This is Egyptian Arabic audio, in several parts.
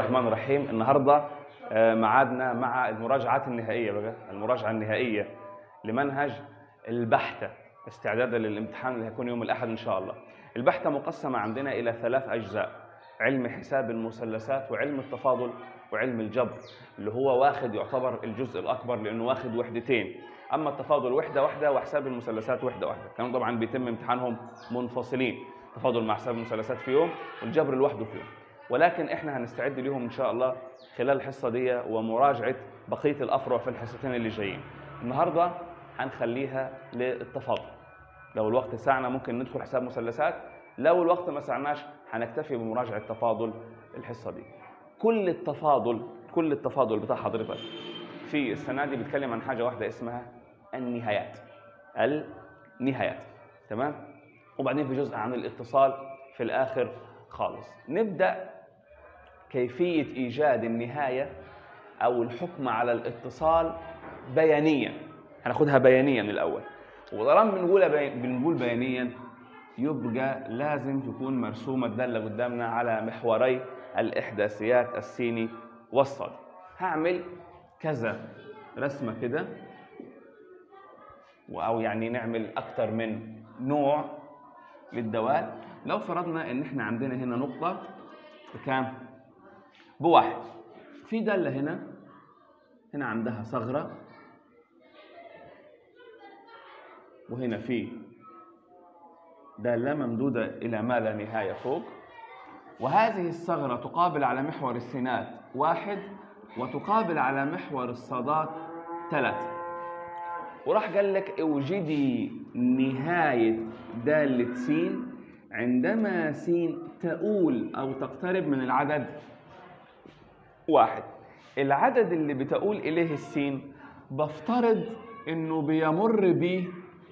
الرحمن الرحيم النهارده آه، ميعادنا مع المراجعات النهائيه بقى المراجعه النهائيه لمنهج البحثه استعدادا للامتحان اللي هيكون يوم الاحد ان شاء الله البحثه مقسمه عندنا الى ثلاث اجزاء علم حساب المثلثات وعلم التفاضل وعلم الجبر اللي هو واخد يعتبر الجزء الاكبر لانه واخد وحدتين اما التفاضل وحده واحده وحساب المثلثات وحده واحده كانوا طبعا بيتم امتحانهم منفصلين تفاضل مع حساب المثلثات في يوم والجبر لوحده في يوم ولكن احنا هنستعد ليهم ان شاء الله خلال الحصه دي ومراجعه بقيه الافرع في الحصتين اللي جايين النهارده هنخليها للتفاضل لو الوقت ساعنا ممكن ندخل حساب مثلثات لو الوقت ما سعناش هنكتفي بمراجعه التفاضل الحصه دي كل التفاضل كل التفاضل بتاع حضرتك في السنه دي بيتكلم عن حاجه واحده اسمها النهايات النهايات تمام وبعدين في جزء عن الاتصال في الاخر خالص نبدا كيفيه ايجاد النهايه او الحكم على الاتصال بيانيا هناخدها بيانيا الاول وطالما بنقولها بي... بنقول بيانيا يبقى لازم تكون مرسومه الداله قدامنا على محوري الاحداثيات السيني والصاد هعمل كذا رسمه كده او يعني نعمل اكتر من نوع للدوال لو فرضنا ان احنا عندنا هنا نقطه بكام بواحد في داله هنا هنا عندها ثغره وهنا في داله ممدوده الى ما لا نهايه فوق وهذه الثغره تقابل على محور السينات واحد وتقابل على محور الصادات ثلاثه وراح قال لك اوجدي نهاية دالة س عندما س تؤول أو تقترب من العدد واحد العدد اللي بتؤول إليه السين بفترض إنه بيمر ب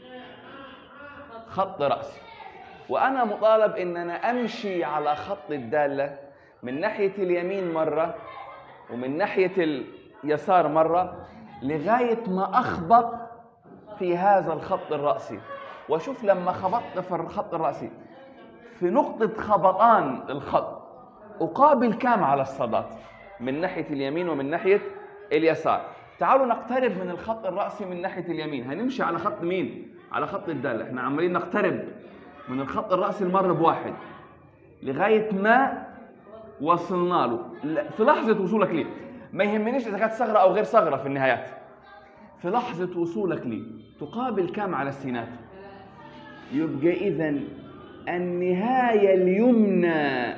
خط رأسي وأنا مطالب إن أنا أمشي على خط الدالة من ناحية اليمين مرة ومن ناحية اليسار مرة لغاية ما أخبط في هذا الخط الرأسي وشوف لما خبطت في الخط الرأسي في نقطة خبطان الخط أقابل كام على الصادات من ناحية اليمين ومن ناحية اليسار تعالوا نقترب من الخط الرأسي من ناحية اليمين هنمشي على خط مين؟ على خط الدالة احنا عمالين نقترب من الخط الرأسي المر بواحد لغاية ما وصلنا له في لحظة وصولك ليه ما يهمنيش إذا كانت ثغرة أو غير ثغرة في النهايات في لحظة وصولك لي تقابل كم على السينات يبقى إذا النهاية اليمنى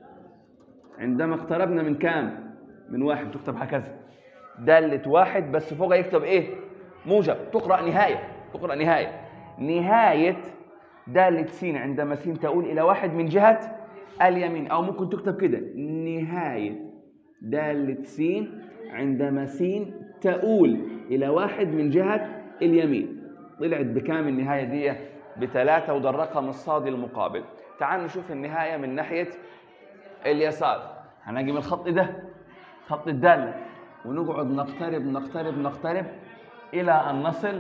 عندما اقتربنا من كام من واحد تكتب هكذا دالة واحد بس فوقها يكتب ايه موجب تقرأ نهاية تقرأ نهاية نهاية دالة س عندما س تؤول إلى واحد من جهة اليمين أو ممكن تكتب كده نهاية دالة س عندما س تؤول إلى واحد من جهة اليمين طلعت بكام النهاية دي بثلاثة وده الرقم الصادي المقابل تعال نشوف النهاية من ناحية اليسار هنجي من الخط ده خط الدالة ونقعد نقترب نقترب نقترب إلى أن نصل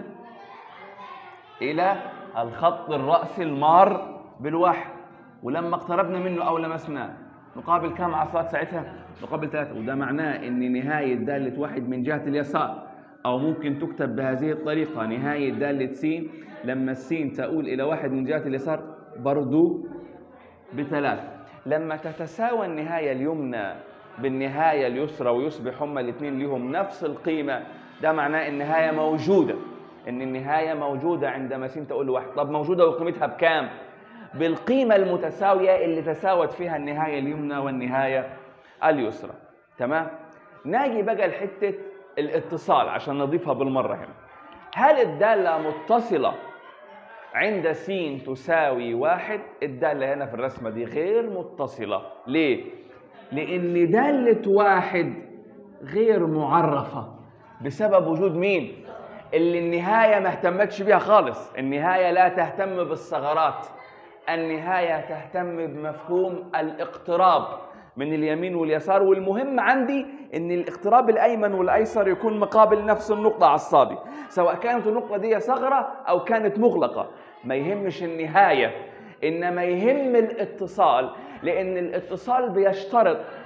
إلى الخط الرأسي المار بالواحد ولما اقتربنا منه أو لمسناه نقابل كم عصات ساعتها؟ نقابل ثلاثة وده معناه إن نهاية دالة واحد من جهة اليسار أو ممكن تكتب بهذه الطريقة نهاية دالة س لما السين تؤول إلى واحد من جهة اليسار برضو بثلاث لما تتساوى النهاية اليمنى بالنهاية اليسرى ويصبح هما الاثنين لهم نفس القيمة ده معناه النهاية موجودة إن النهاية موجودة عندما س تؤول لواحد طب موجودة وقيمتها بكام؟ بالقيمة المتساوية اللي تساوت فيها النهاية اليمنى والنهاية اليسرى تمام؟ ناجي بقى لحتة الاتصال عشان نضيفها بالمرة هنا هل الدالة متصلة عند س تساوي واحد الدالة هنا في الرسمة دي غير متصلة ليه؟ لأن دالة واحد غير معرفة بسبب وجود مين؟ اللي النهاية ما اهتمتش بيها خالص النهاية لا تهتم بالثغرات النهاية تهتم بمفهوم الاقتراب من اليمين واليسار والمهم عندي ان الاقتراب الايمن والايسر يكون مقابل نفس النقطه على الصادي سواء كانت النقطه دي ثغره او كانت مغلقه ما يهمش النهايه انما يهم الاتصال لان الاتصال بيشترط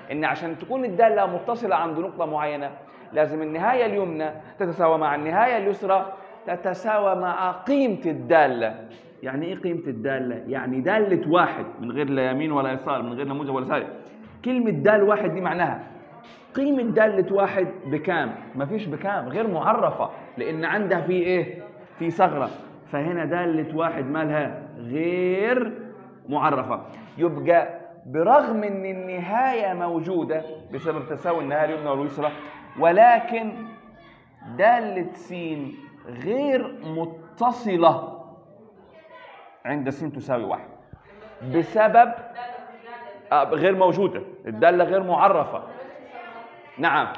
ان عشان تكون الداله متصله عند نقطه معينه لازم النهايه اليمنى تتساوى مع النهايه اليسرى تتساوى مع قيمه الداله يعني ايه قيمه الداله يعني داله واحد من غير لا يمين ولا يسار من غير نموذج ولا سالب كلمه دال واحد دي معناها قيمة دالة واحد بكام؟ مفيش بكام غير معرفة لأن عندها في إيه؟ في ثغرة فهنا دالة واحد مالها غير معرفة يبقى برغم ان النهاية موجودة بسبب تساوي النهاية اليمنى واليسرى ولكن دالة س غير متصلة عند س تساوي واحد بسبب آه غير موجودة الدالة غير معرفة نعم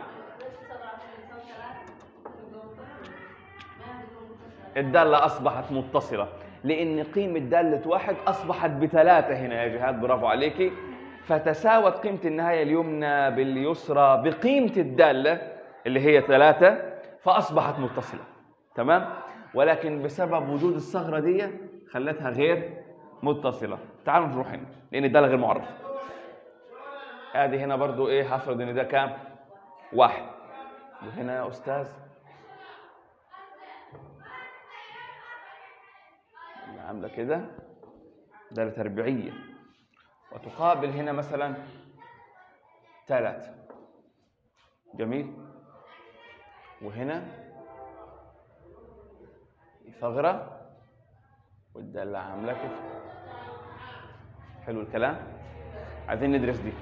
الدالة أصبحت متصلة لأن قيمة دالة واحد أصبحت بثلاثة هنا يا جهاد برافو عليكي فتساوت قيمة النهاية اليمنى باليسرى بقيمة الدالة اللي هي ثلاثة فأصبحت متصلة تمام ولكن بسبب وجود الثغرة دي خلتها غير متصلة تعالوا نروح هنا لأن الدالة غير معرفة ادي هنا برضو ايه هفرض ان ده كام واحد وهنا يا استاذ عامله كده دالة تربيعية وتقابل هنا مثلا ثلاثة جميل وهنا ثغرة والدالة عاملة كده حلو الكلام عايزين ندرس دي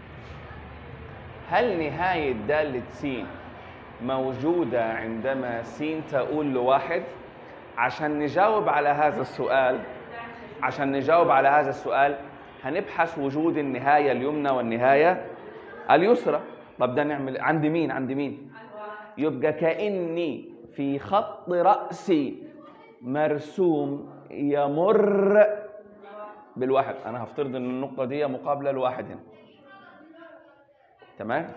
هل نهاية دالة س موجودة عندما س تقول لواحد؟ عشان نجاوب على هذا السؤال عشان نجاوب على هذا السؤال هنبحث وجود النهاية اليمنى والنهاية اليسرى طب ده نعمل عند مين عند مين يبقى كأني في خط رأسي مرسوم يمر بالواحد انا هفترض ان النقطة دي مقابلة لواحد هنا تمام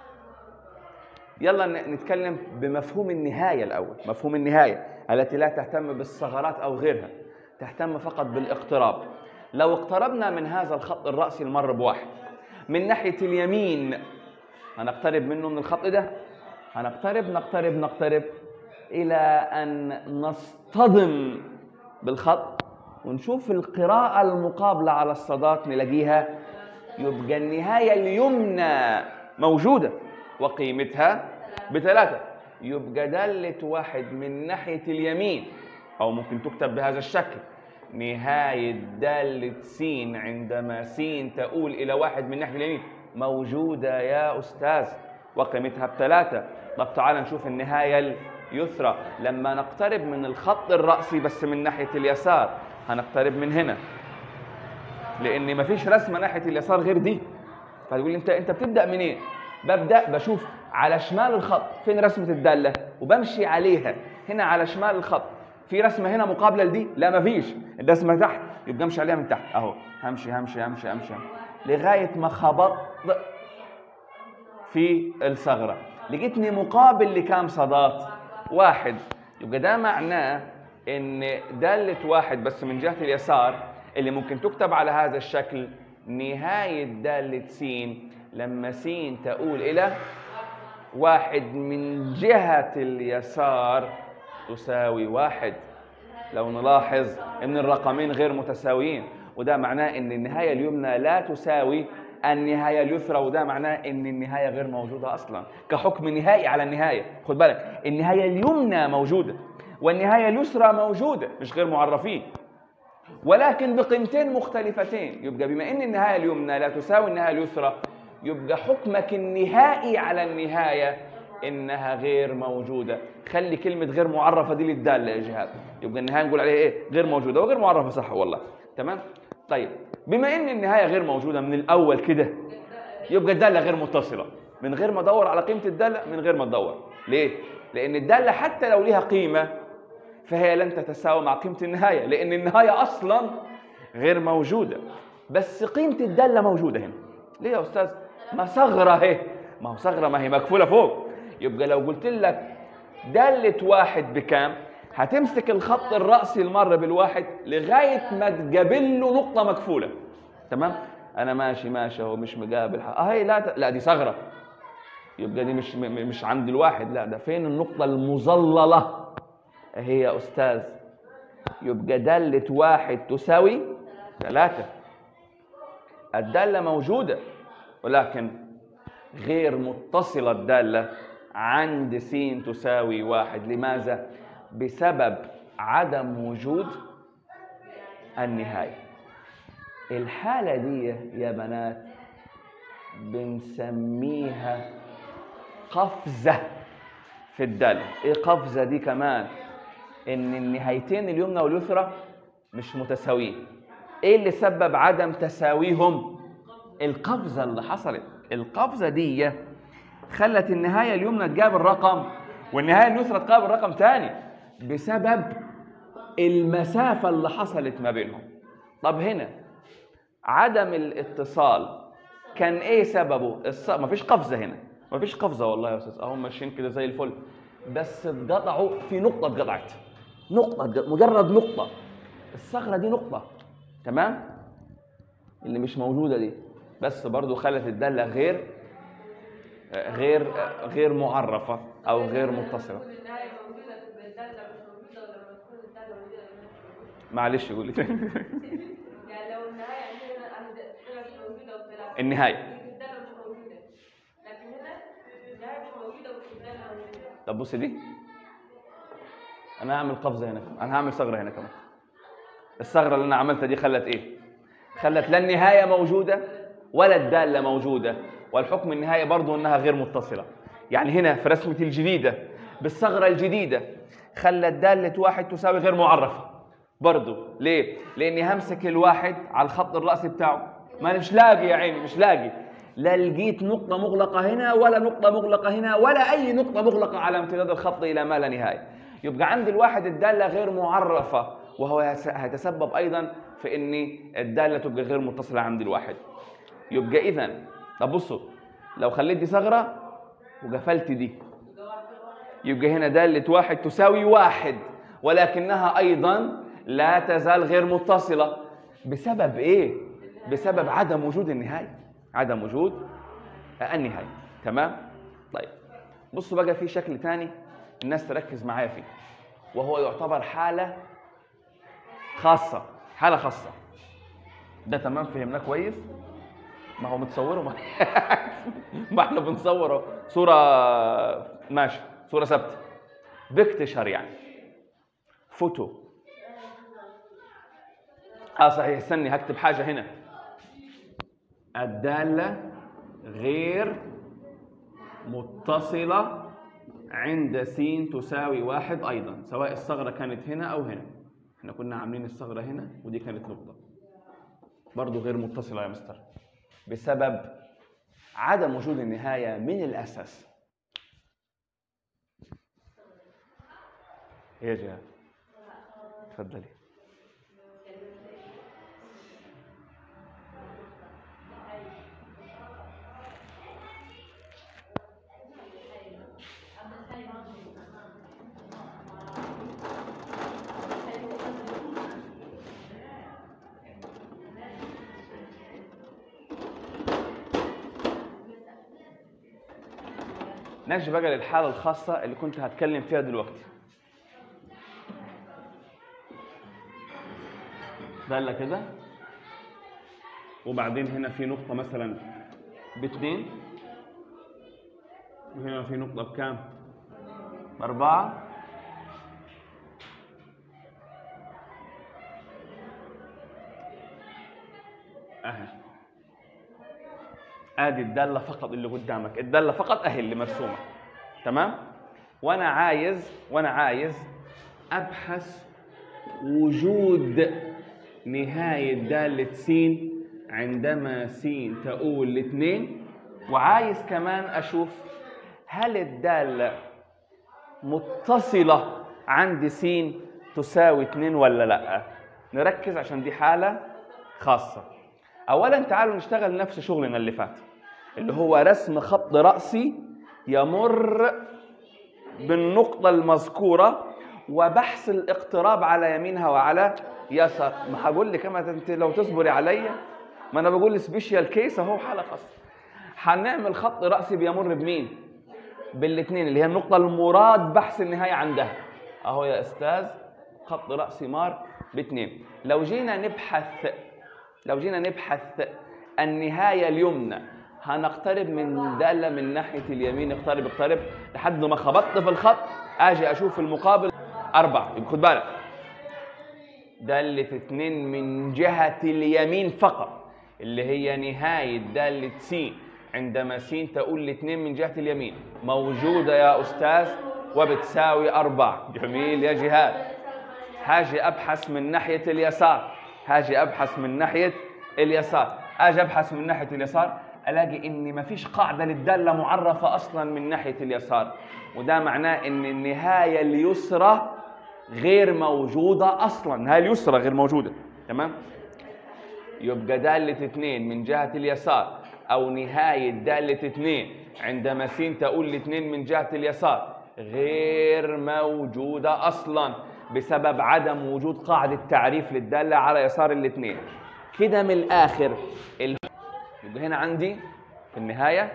يلا نتكلم بمفهوم النهاية الأول مفهوم النهاية التي لا تهتم بالثغرات أو غيرها تهتم فقط بالاقتراب لو اقتربنا من هذا الخط الرأسي المر بواحد من ناحية اليمين هنقترب منه من الخط ده هنقترب نقترب نقترب إلى أن نصطدم بالخط ونشوف القراءة المقابلة على الصادات نلاقيها يبقى النهاية اليمنى موجودة وقيمتها بثلاثة يبقى دالة واحد من ناحية اليمين أو ممكن تكتب بهذا الشكل نهاية دالة س عندما س تؤول إلى واحد من ناحية اليمين موجودة يا أستاذ وقيمتها بثلاثة طب تعال نشوف النهاية اليسرى لما نقترب من الخط الرأسي بس من ناحية اليسار هنقترب من هنا لان مفيش رسمه ناحيه اليسار غير دي فتقول لي انت انت بتبدا منين إيه؟ ببدا بشوف على شمال الخط فين رسمه الداله وبمشي عليها هنا على شمال الخط في رسمه هنا مقابله لدي لا مفيش الرسمه تحت يبقى امشي عليها من تحت اهو همشي همشي همشي همشي لغايه ما خبطت في الثغره لقيتني مقابل لكام صادات واحد يبقى ده معناه ان داله واحد بس من جهه اليسار اللي ممكن تكتب على هذا الشكل نهاية دالة س لما س تؤول إلى واحد من جهة اليسار تساوي واحد لو نلاحظ ان الرقمين غير متساويين وده معناه ان النهاية اليمنى لا تساوي النهاية اليسرى وده معناه ان النهاية غير موجودة اصلا كحكم نهائي على النهاية خد بالك النهاية اليمنى موجودة والنهاية اليسرى موجودة مش غير معرفين ولكن بقيمتين مختلفتين يبقى بما ان النهايه اليمنى لا تساوي النهايه اليسرى يبقى حكمك النهائي على النهايه انها غير موجوده خلي كلمه غير معرفه دي للداله يا جهاد يبقى النهايه نقول عليها ايه غير موجوده وغير معرفه صح والله تمام طيب بما ان النهايه غير موجوده من الاول كده يبقى الداله غير متصله من غير ما ادور على قيمه الداله من غير ما تدور ليه لان الداله حتى لو ليها قيمه فهي لن تتساوى مع قيمة النهاية لأن النهاية أصلا غير موجودة بس قيمة الدالة موجودة هنا ليه يا أستاذ؟ ما ثغرة اهي ما هو ثغرة ما هي مكفولة فوق يبقى لو قلت لك دالة واحد بكام هتمسك الخط الرأسي المر بالواحد لغاية ما تقابل له نقطة مكفولة تمام؟ انا ماشي ماشي اهو مش مقابل حق. اه هي لا ت... لا دي ثغره يبقى دي مش م... م- مش عند الواحد لا ده فين النقطه المظلله هي يا استاذ يبقى داله واحد تساوي ثلاثه الداله موجوده ولكن غير متصله الداله عند س تساوي واحد لماذا بسبب عدم وجود النهايه الحالة دي يا بنات بنسميها قفزة في الدالة ايه قفزة دي كمان ان النهايتين اليمنى واليسرى مش متساويين ايه اللي سبب عدم تساويهم القفزة اللي حصلت القفزة دي خلت النهاية اليمنى تقابل رقم والنهاية اليسرى تقابل رقم تاني بسبب المسافة اللي حصلت ما بينهم طب هنا عدم الاتصال كان ايه سببه؟ الص... مفيش قفزه هنا مفيش قفزه والله يا استاذ اهم ماشيين كده زي الفل بس اتقطعوا في نقطه اتقطعت نقطه اتقطعت. مجرد نقطه الثغره دي نقطه تمام اللي مش موجوده دي بس برضو خلت الداله غير غير غير معرفه او غير متصله تكون النهاية موجودة تبقى الدالة مش موجودة ولما تكون الدالة موجودة تبقى مش موجودة. معلش قولي تاني يعني لو النهاية عندنا أهد- طلعت موجودة وطلعت النهايه يبقى الدالة مش موجودة لكن هنا النهاية مش موجودة بس الدالة موجودة طب بص دي انا هعمل قفزه هنا كمان انا هعمل ثغره هنا كمان الثغره اللي انا عملتها دي خلت ايه خلت لا النهايه موجوده ولا الداله موجوده والحكم النهايه برضو انها غير متصله يعني هنا في رسمتي الجديده بالثغره الجديده خلت داله واحد تساوي غير معرفه برضو ليه لاني همسك الواحد على الخط الراسي بتاعه ما أنا مش لاقي يا عيني مش لاقي لا لقيت نقطة مغلقة هنا ولا نقطة مغلقة هنا ولا أي نقطة مغلقة على امتداد الخط إلى ما لا نهاية يبقى عند الواحد الدالة غير معرفة وهو يس- هيتسبب أيضا في أن الدالة تبقى غير متصلة عند الواحد يبقى إذا طب بصوا لو خليت دي ثغرة وقفلت دي يبقى هنا دالة واحد تساوي واحد ولكنها أيضا لا تزال غير متصلة بسبب إيه؟ بسبب عدم وجود النهاية عدم وجود النهاية تمام؟ طيب بصوا بقى في شكل تاني الناس تركز معايا فيه وهو يعتبر حالة خاصة حالة خاصة ده تمام فهمناه كويس؟ ما هو متصوره ما, ما احنا بنصوره صورة ماشي صورة ثابتة بيكتشر يعني فوتو اه صحيح استني هكتب حاجة هنا الدالة غير متصلة عند س تساوي واحد أيضا سواء الثغرة كانت هنا أو هنا احنا كنا عاملين الثغرة هنا ودي كانت نقطة برضو غير متصلة يا مستر بسبب عدم وجود النهاية من الأساس يا جهاد تفضلي نجي بقى للحالة الخاصة اللي كنت هتكلم فيها دلوقتي دالة كده وبعدين هنا في نقطة مثلا باثنين وهنا في نقطة بكام؟ بأربعة أهي ادي الداله فقط اللي قدامك الداله فقط اهي اللي مرسومه تمام وانا عايز وانا عايز ابحث وجود نهايه داله س عندما س تؤول لاثنين وعايز كمان اشوف هل الداله متصله عند س تساوي 2 ولا لا نركز عشان دي حاله خاصه اولا تعالوا نشتغل نفس شغلنا اللي فات اللي هو رسم خط رأسي يمر بالنقطة المذكورة وبحث الاقتراب على يمينها وعلى يسار ما هقول لك كما انت لو تصبري عليا ما انا بقول سبيشال كيس اهو حاله خاصه هنعمل خط راسي بيمر بمين بالاثنين اللي هي النقطه المراد بحث النهايه عندها اهو يا استاذ خط راسي مار باثنين لو جينا نبحث لو جينا نبحث النهايه اليمنى هنقترب من داله من ناحيه اليمين اقترب اقترب لحد ما خبطت في الخط اجي اشوف المقابل اربعه يبقى خد بالك دالة اتنين من جهة اليمين فقط اللي هي نهاية دالة س عندما س تقول لاثنين من جهة اليمين موجودة يا أستاذ وبتساوي أربعة جميل يا جهاد هاجي أبحث من ناحية اليسار هاجي أبحث من ناحية اليسار أجي أبحث من ناحية اليسار ألاقي إن مفيش قاعدة للدالة معرفة أصلا من ناحية اليسار وده معناه إن النهاية اليسرى غير موجودة أصلا النهاية اليسرى غير موجودة تمام يبقى دالة اثنين من جهة اليسار أو نهاية دالة اثنين عندما س تقول لاثنين من جهة اليسار غير موجودة أصلا بسبب عدم وجود قاعدة تعريف للدالة على يسار الاثنين كده من الآخر ال... يبقى هنا عندي في النهاية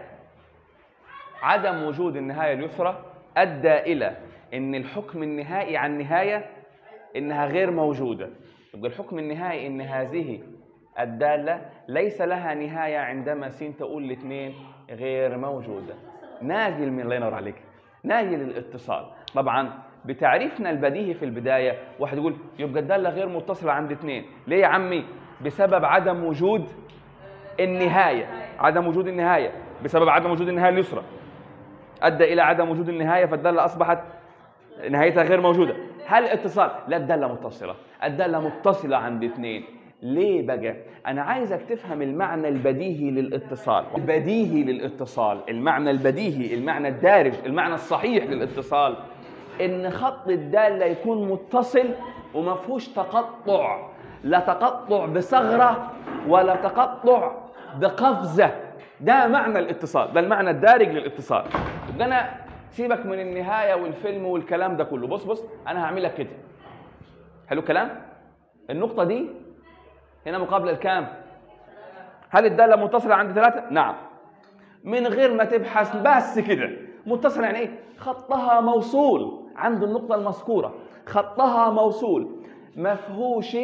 عدم وجود النهاية اليسرى أدى إلى إن الحكم النهائي عن النهاية إنها غير موجودة يبقى الحكم النهائي إن هذه الدالة ليس لها نهاية عندما س تقول لاثنين غير موجودة ناجي من الله ينور عليك ناجي للاتصال طبعا بتعريفنا البديهي في البداية واحد يقول يبقى الدالة غير متصلة عند اثنين ليه يا عمي بسبب عدم وجود النهاية عدم وجود النهاية بسبب عدم وجود النهاية اليسرى أدى إلى عدم وجود النهاية فالدالة أصبحت نهايتها غير موجودة هل اتصال؟ لا الدالة متصلة الدالة متصلة عند اثنين ليه بقى؟ أنا عايزك تفهم المعنى البديهي للاتصال البديهي للاتصال المعنى البديهي المعنى الدارج المعنى الصحيح للاتصال إن خط الدالة يكون متصل وما فيهوش تقطع لا تقطع بثغرة ولا تقطع بقفزة ده معنى الاتصال ده المعنى الدارج للاتصال يبقى أنا سيبك من النهاية والفيلم والكلام ده كله بص بص أنا هعمل لك كده حلو الكلام النقطة دي هنا مقابلة الكام هل الدالة متصلة عند ثلاثة نعم من غير ما تبحث بس كده متصل يعني ايه خطها موصول عند النقطة المذكورة خطها موصول مفهوش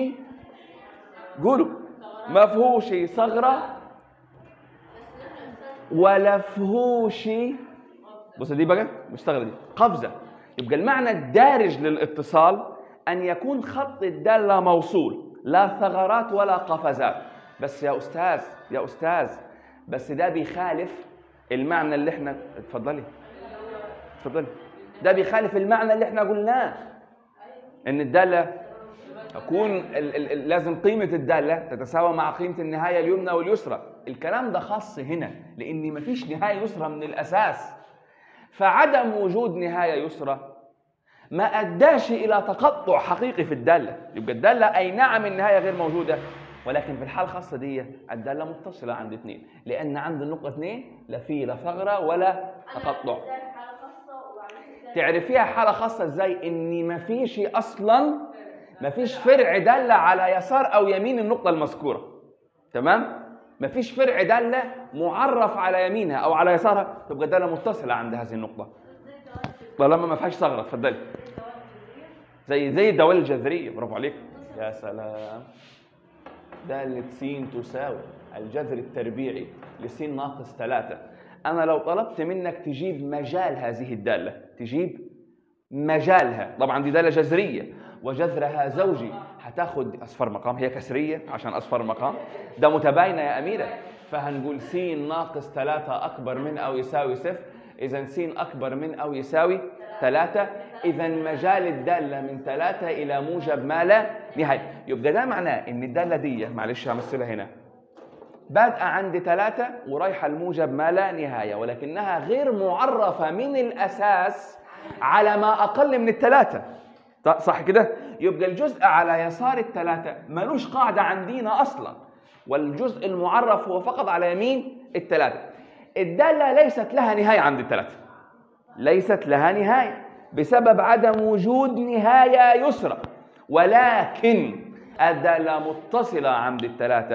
قولوا مفهوش ثغرة ولا فهوش بص دي بقى مش ثغرة دي قفزة يبقى المعنى الدارج للاتصال أن يكون خط الدالة موصول لا ثغرات ولا قفزات بس يا أستاذ يا أستاذ بس ده بيخالف المعنى اللي احنا اتفضلي اتفضلي ده بيخالف المعنى اللي احنا قلناه ان الداله تكون ال- ال- ال- لازم قيمه الداله تتساوى مع قيمه النهايه اليمنى واليسرى الكلام ده خاص هنا لان مفيش نهايه يسرى من الاساس فعدم وجود نهايه يسرى ما اداش الى تقطع حقيقي في الداله يبقى الداله اي نعم النهايه غير موجوده ولكن في الحاله الخاصه دي الداله متصله عند اثنين لان عند النقطه اثنين لا في لا ثغره ولا تقطع تعرفيها حاله خاصه ازاي ان مفيش اصلا مفيش فرع داله على يسار او يمين النقطه المذكوره تمام مفيش فرع داله معرف على يمينها او على يسارها تبقى داله متصله عند هذه النقطه طالما ما فيهاش ثغره اتفضلي زي زي الدوال الجذريه برافو عليك يا سلام دالة س تساوي الجذر التربيعي لس ناقص ثلاثة أنا لو طلبت منك تجيب مجال هذه الدالة تجيب مجالها طبعا دي دالة جذرية وجذرها زوجي هتاخد أصفر مقام هي كسرية عشان أصفر مقام ده متباينة يا أميرة فهنقول س ناقص ثلاثة أكبر من أو يساوي صفر إذا س أكبر من أو يساوي ثلاثة إذا مجال الدالة من ثلاثة إلى موجب ما لا نهاية يبقى ده معناه إن الدالة دي معلش همثلها هنا بادئة عند ثلاثة ورايحة الموجب ما لا نهاية ولكنها غير معرفة من الأساس على ما أقل من الثلاثة ط- صح كده؟ يبقى الجزء على يسار الثلاثة ملوش قاعدة عندنا أصلا والجزء المعرف هو فقط على يمين الثلاثة الدالة ليست لها نهاية عند الثلاثة ليست لها نهاية بسبب عدم وجود نهاية يسرى ولكن الدالة متصلة عند الثلاثة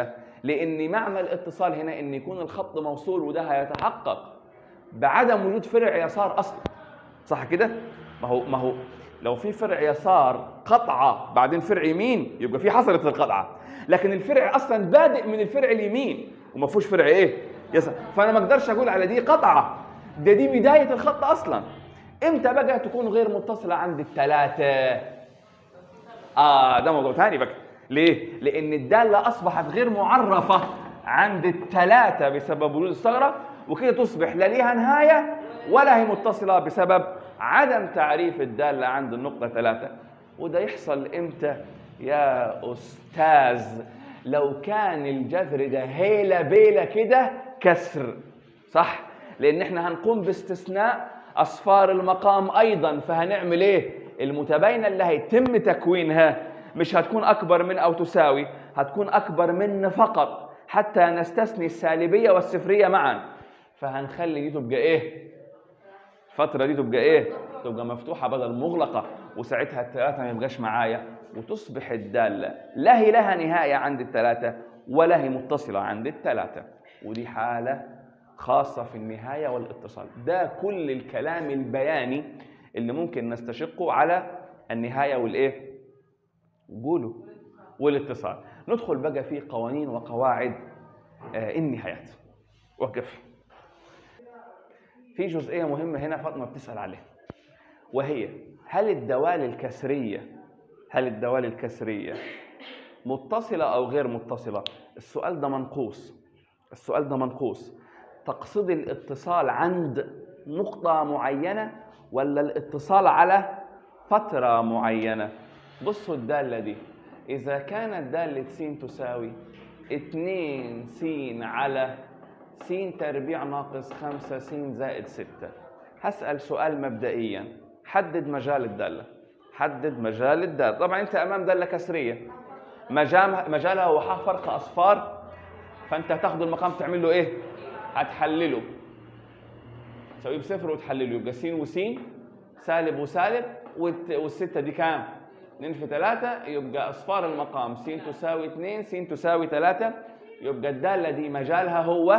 لان معنى الاتصال هنا ان يكون الخط موصول وده هيتحقق بعدم وجود فرع يسار اصلا صح كده ما هو ما هو لو في فرع يسار قطعه بعدين فرع يمين يبقى في حصلت القطعه لكن الفرع اصلا بادئ من الفرع اليمين وما فيهوش فرع ايه يسار فانا ما اقدرش اقول على دي قطعه ده دي بدايه الخط اصلا امتى بقى تكون غير متصله عند الثلاثه اه ده موضوع ثاني بقى ليه لان الداله اصبحت غير معرفه عند الثلاثه بسبب وجود الثغره وكده تصبح لا ليها نهايه ولا هي متصله بسبب عدم تعريف الداله عند النقطه ثلاثه وده يحصل امتى يا استاذ لو كان الجذر ده هيله بيله كده كسر صح لان احنا هنقوم باستثناء اصفار المقام ايضا فهنعمل ايه المتباينه اللي هيتم تكوينها مش هتكون اكبر من او تساوي هتكون اكبر من فقط حتى نستثني السالبيه والصفريه معا فهنخلي دي تبقى ايه الفتره دي تبقى ايه تبقى مفتوحه بدل مغلقه وساعتها الثلاثه ما يبقاش معايا وتصبح الداله لا هي لها نهايه عند الثلاثه ولا هي متصله عند الثلاثه ودي حاله خاصه في النهايه والاتصال ده كل الكلام البياني اللي ممكن نستشقه على النهايه والايه قولوا والاتصال ندخل بقى في قوانين وقواعد آه، النهايات وقف في جزئيه مهمه هنا فاطمه بتسال عليها وهي هل الدوال الكسريه هل الدوال الكسريه متصله او غير متصله السؤال ده منقوص السؤال ده منقوص تقصد الاتصال عند نقطه معينه ولا الاتصال على فتره معينه بصوا الداله دي اذا كانت داله س تساوي 2 س على س تربيع ناقص 5 س زائد 6 هسأل سؤال مبدئيا حدد مجال الدالة حدد مجال الدالة طبعا انت امام دالة كسرية مجال مجالها هو ح فرق اصفار فانت هتاخد المقام تعمل له ايه هتحلله تساويه بصفر وتحلله يبقى س وس سالب وسالب والت- والستة دي كام 2 في 3 يبقى اصفار المقام س تساوي 2 س تساوي 3 يبقى الدالة دي مجالها هو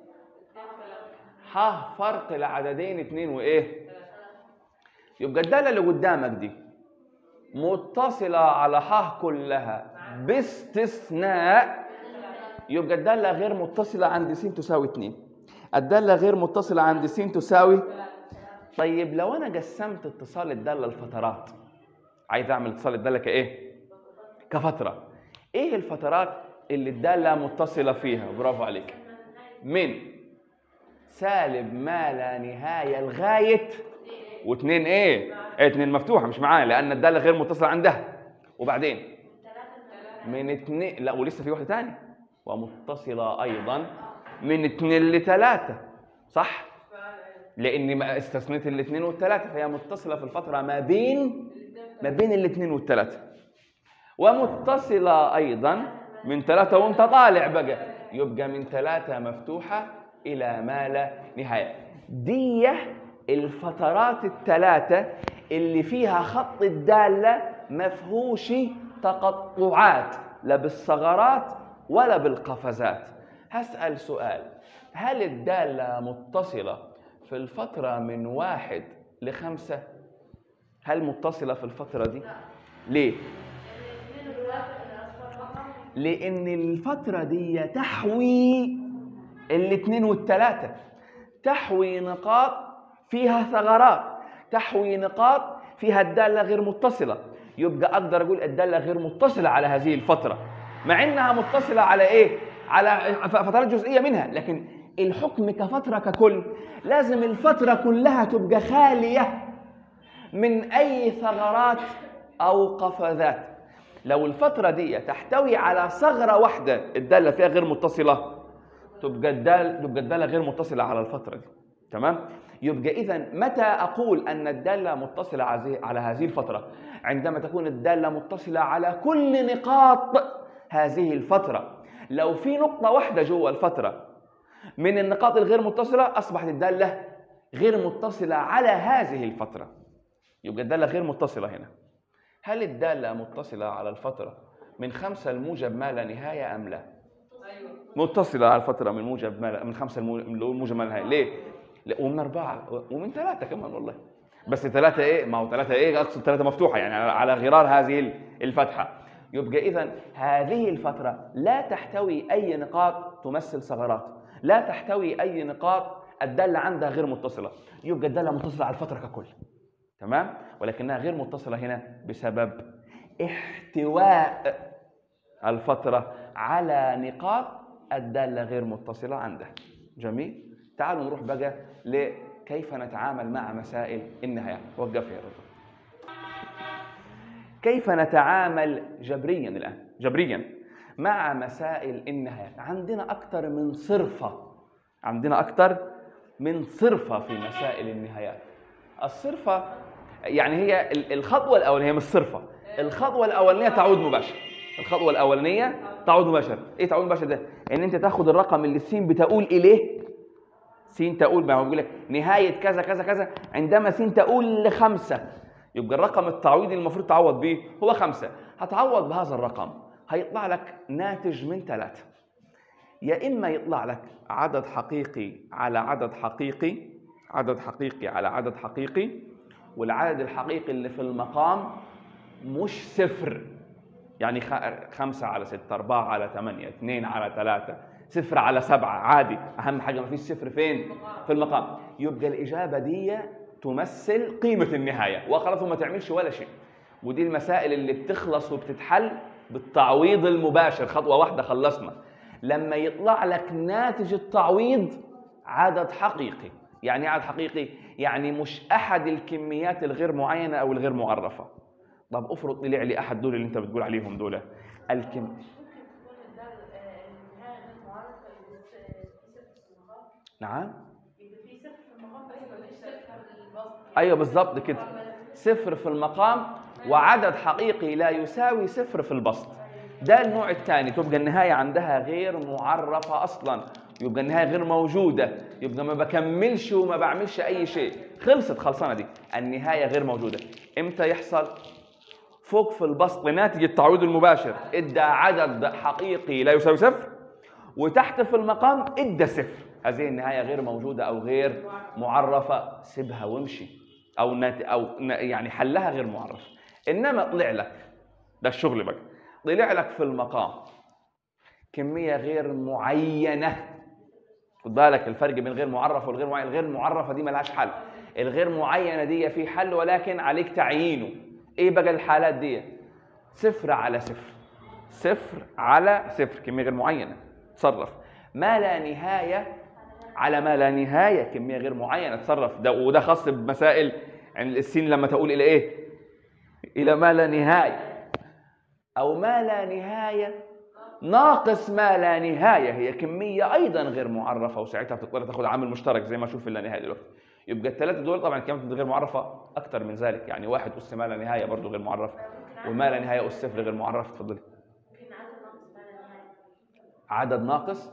ح فرق العددين 2 وايه يبقى الدالة اللي قدامك دي متصلة على ح كلها باستثناء يبقى الدالة غير متصلة عند س تساوي 2 الدالة غير متصلة عند س تساوي طيب لو أنا قسمت اتصال الدالة لفترات عايز أعمل اتصال الدالة كإيه؟ كفترة إيه الفترات اللي الدالة متصلة فيها؟ برافو عليك من سالب ما لا نهاية لغاية واثنين ايه؟ اتنين مفتوحة مش معايا لأن الدالة غير متصلة عندها وبعدين من اتنين لا ولسه في واحدة تانية ومتصلة أيضا من اتنين لتلاتة صح؟ لأني ما استثنيت الاثنين والثلاثة فهي متصلة في الفترة ما بين ما بين الاثنين والثلاثة ومتصلة أيضا من ثلاثة وأنت طالع بقى يبقى من ثلاثة مفتوحة إلى ما لا نهاية دي الفترات الثلاثة اللي فيها خط الدالة مفهوش تقطعات لا بالثغرات ولا بالقفزات هسأل سؤال هل الدالة متصلة في الفترة من واحد لخمسة هل متصلة في الفترة دي؟ ليه؟ لأن الفترة دي تحوي الاثنين والثلاثة تحوي نقاط فيها ثغرات تحوي نقاط فيها الدالة غير متصلة يبقى أقدر أقول الدالة غير متصلة على هذه الفترة مع إنها متصلة على إيه؟ على فترات جزئية منها لكن الحكم كفترة ككل لازم الفترة كلها تبقى خالية من أي ثغرات أو قفزات لو الفترة دي تحتوي على ثغرة واحدة الدالة فيها غير متصلة تبقى الدال تبقى الدالة غير متصلة على الفترة دي تمام يبقى إذا متى أقول أن الدالة متصلة عزي- على هذه الفترة عندما تكون الدالة متصلة على كل نقاط هذه الفترة لو في نقطة واحدة جوه الفترة من النقاط الغير متصلة أصبحت الدالة غير متصلة على هذه الفترة يبقى الدالة غير متصلة هنا هل الدالة متصلة على الفترة من خمسة الموجب ما لا نهاية أم لا؟ ايوه متصله على الفتره من موجب ما من خمسه المو- من موجب ما لا نهايه ليه؟ لا ومن اربعه ومن ثلاثه كمان والله بس ثلاثه ايه؟ ما هو ثلاثه ايه؟ اقصد ثلاثه مفتوحه يعني على- على غرار هذه الفتحه يبقى اذا هذه الفتره لا تحتوي اي نقاط تمثل ثغرات لا تحتوي اي نقاط الداله عندها غير متصله يبقى الداله متصله على الفتره ككل تمام ولكنها غير متصله هنا بسبب احتواء الفتره على نقاط الداله غير متصله عندها جميل تعالوا نروح بقى لكيف نتعامل مع مسائل النهايات وقف يا رجل كيف نتعامل جبريا الان جبريا مع مسائل النهايات عندنا اكثر من صرفه عندنا اكثر من صرفه في مسائل النهايات الصرفه يعني هي ال- الخطوه الاولانيه مش صرفه الخطوه الاولانيه تعود مباشر الخطوه الاولانيه تعود مباشر ايه تعود مباشر ده ان انت تاخد الرقم اللي السين بتقول اليه سين تقول ما هو بيقول لك نهايه كذا كذا كذا عندما سين تقول لخمسه يبقى الرقم التعويضي اللي المفروض تعوض به هو خمسه هتعوض بهذا الرقم هيطلع لك ناتج من ثلاثه يا اما يطلع لك عدد حقيقي على عدد حقيقي عدد حقيقي على عدد حقيقي والعدد الحقيقي اللي في المقام مش صفر يعني خ- خمسة على ستة أربعة على ثمانية اثنين على ثلاثة صفر على سبعة عادي أهم حاجة ما فيش صفر فين في المقام يبقى الإجابة دي تمثل قيمة النهاية وخلاص وما تعملش ولا شيء ودي المسائل اللي بتخلص وبتتحل بالتعويض المباشر خطوة واحدة خلصنا لما يطلع لك ناتج التعويض عدد حقيقي يعني إيه عدد حقيقي يعني مش أحد الكميات الغير معينة أو الغير معرفة طب افرض طلع لي احد دول اللي انت بتقول عليهم دول الكم ممكن تكون الدار النهاية غير معرفة بس في صفر في المقام نعم يبقى في صفر في المقام بس ما فيش صفر في البسط ايوه بالظبط كده صفر في المقام وعدد حقيقي لا يساوي صفر في البسط ده النوع الثاني تبقى النهايه عندها غير معرفه اصلا يبقى النهايه غير موجوده يبقى ما بكملش وما بعملش اي شيء خلصت خلصانه دي النهايه غير موجوده امتى يحصل فوق في البسط ناتج التعويض المباشر ادى عدد حقيقي لا يساوي صفر وتحت في المقام ادى صفر هذه النهايه غير موجوده او غير معرفه سيبها وامشي او نات او ن- يعني حلها غير معرف انما طلع لك ده الشغل بقى طلع لك في المقام كميه غير معينه خد بالك الفرق بين غير معرف والغير معين الغير معرفه دي ملهاش حل الغير معينه دي في حل ولكن عليك تعيينه ايه بقى الحالات دي صفر على صفر صفر على صفر كميه غير معينه تصرف ما لا نهايه على ما لا نهايه كميه غير معينه تصرف ده وده خاص بمسائل يعني السين لما تقول الى ايه الى ما لا نهايه او ما لا نهايه ناقص ما لا نهايه هي كميه ايضا غير معرفه وساعتها بتضطر تاخذ عامل مشترك زي ما اشوف في اللا نهايه دلوقتي يبقى الثلاثه دول طبعا كانت غير معرفه اكثر من ذلك يعني واحد اس ما لا نهايه برضه غير معرفه وما لا نهايه اس صفر غير معرفه تفضلي ممكن عدد ناقص ما لا نهاية عدد ناقص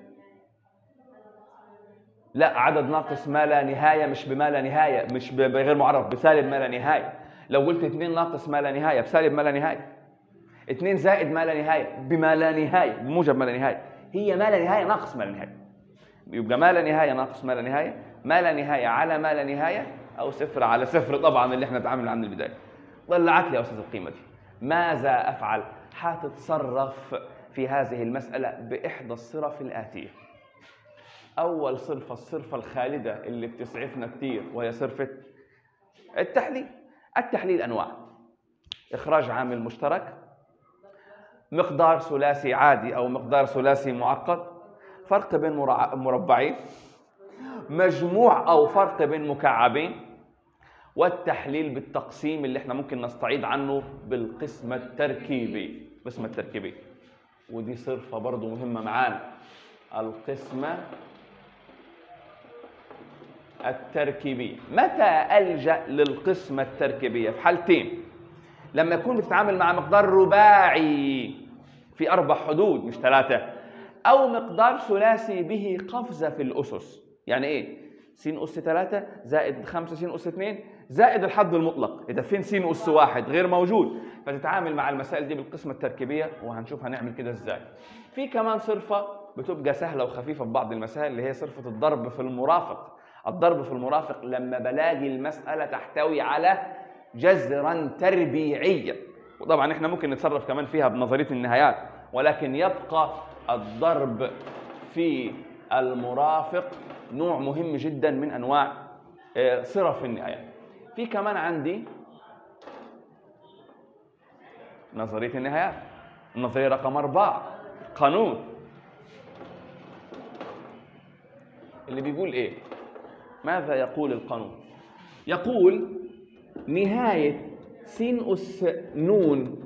لا عدد ناقص ما لا نهايه مش بما لا نهايه مش ب- بغير معرف بسالب ما لا نهايه لو قلت 2 ناقص ما لا نهايه بسالب ما لا نهايه 2 زائد ما لا نهايه بما لا نهايه بموجب ما لا نهايه هي ما لا نهايه ناقص ما لا نهايه يبقى ما لا نهايه ناقص ما لا نهايه ما لا نهايه على ما لا نهايه او صفر على صفر طبعا اللي احنا نتعامل عنه من البدايه طلعت لي يا استاذ القيمه دي ماذا افعل حتتصرف في هذه المساله باحدى الصرف الاتيه اول صرفه الصرفه الخالده اللي بتسعفنا كتير وهي صرفه التحليل التحليل انواع اخراج عامل مشترك مقدار ثلاثي عادي او مقدار ثلاثي معقد فرق بين مرع- مربعين مجموع او فرق بين مكعبين والتحليل بالتقسيم اللي احنا ممكن نستعيض عنه بالقسمة التركيبي القسمة التركيبي ودي صرفة برضو مهمة معانا القسمة التركيبية متى ألجأ للقسمة التركيبية في حالتين لما يكون بتتعامل مع مقدار رباعي في أربع حدود مش ثلاثة أو مقدار ثلاثي به قفزة في الأسس يعني إيه؟ س أس ثلاثة زائد خمسة س أس اثنين زائد الحد المطلق إذا فين س أس واحد غير موجود فتتعامل مع المسائل دي بالقسمة التركيبية وهنشوف هنعمل كده إزاي في كمان صرفة بتبقى سهله وخفيفه في بعض المسائل اللي هي صرفه الضرب في المرافق الضرب في المرافق لما بلاقي المساله تحتوي على جذرا تربيعيا وطبعا احنا ممكن نتصرف كمان فيها بنظريه النهايات ولكن يبقى الضرب في المرافق نوع مهم جدا من انواع آه، صرف النهايات في كمان عندي نظريه النهايات النظريه رقم أربعة قانون اللي بيقول ايه ماذا يقول القانون يقول نهايه س أس نون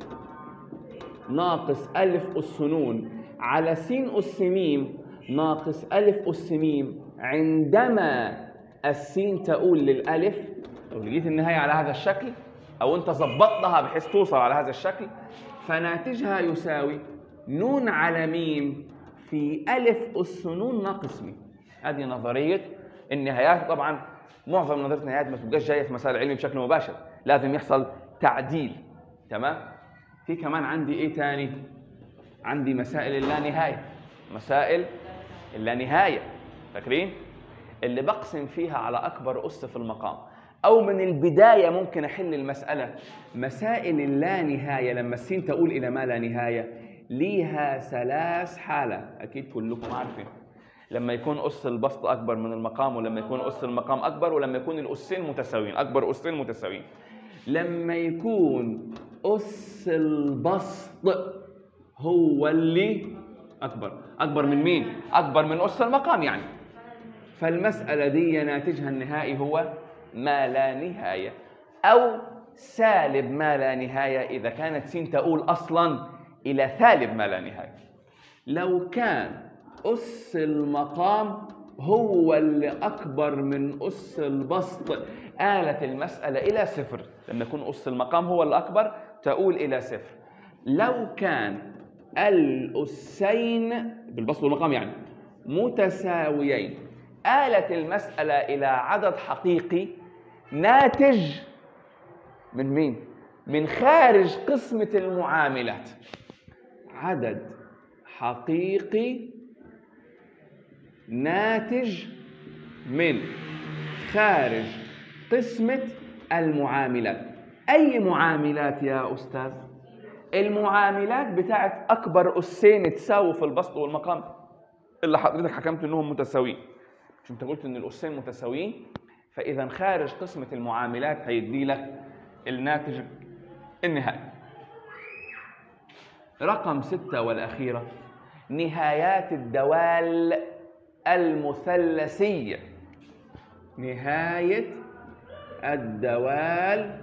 ناقص ألف أس نون على س أس ميم ناقص ألف أس ميم عندما السين تؤول للألف لو لقيت النهاية على هذا الشكل أو أنت ظبطتها بحيث توصل على هذا الشكل فناتجها يساوي نون على ميم في ألف أس نون ناقص ميم هذه نظرية النهايات طبعا معظم نظرية النهايات ما تبقاش جاية في مسائل علمي بشكل مباشر لازم يحصل تعديل تمام في كمان عندي ايه تاني عندي مسائل اللانهايه مسائل اللانهايه فاكرين اللي بقسم فيها على اكبر اس في المقام او من البدايه ممكن احل المساله مسائل اللانهايه لما السين تقول الى ما لا نهايه ليها ثلاث حاله اكيد كلكم عارفين لما يكون اس البسط اكبر من المقام ولما يكون اس المقام اكبر ولما يكون الاسين متساويين اكبر اسين متساويين لما يكون أس البسط هو اللي أكبر أكبر من مين؟ أكبر من أس المقام يعني فالمسألة دي ناتجها النهائي هو ما لا نهاية أو سالب ما لا نهاية إذا كانت س تؤول أصلا إلى سالب ما لا نهاية لو كان أس المقام هو اللي أكبر من أس البسط آلت المسألة إلى صفر لما يكون أس المقام هو الأكبر تؤول إلى صفر لو كان الأسين بالبسط والمقام يعني متساويين آلت المسألة إلى عدد حقيقي ناتج من مين؟ من خارج قسمة المعاملات عدد حقيقي ناتج من خارج قسمة المعاملات أي معاملات يا أستاذ؟ المعاملات بتاعت أكبر أسين تساووا في البسط والمقام اللي حضرتك حكمت إنهم متساويين مش أنت قلت إن الأسين متساويين فإذا خارج قسمة المعاملات هيدي لك الناتج النهائي رقم ستة والأخيرة نهايات الدوال المثلثية نهاية الدوال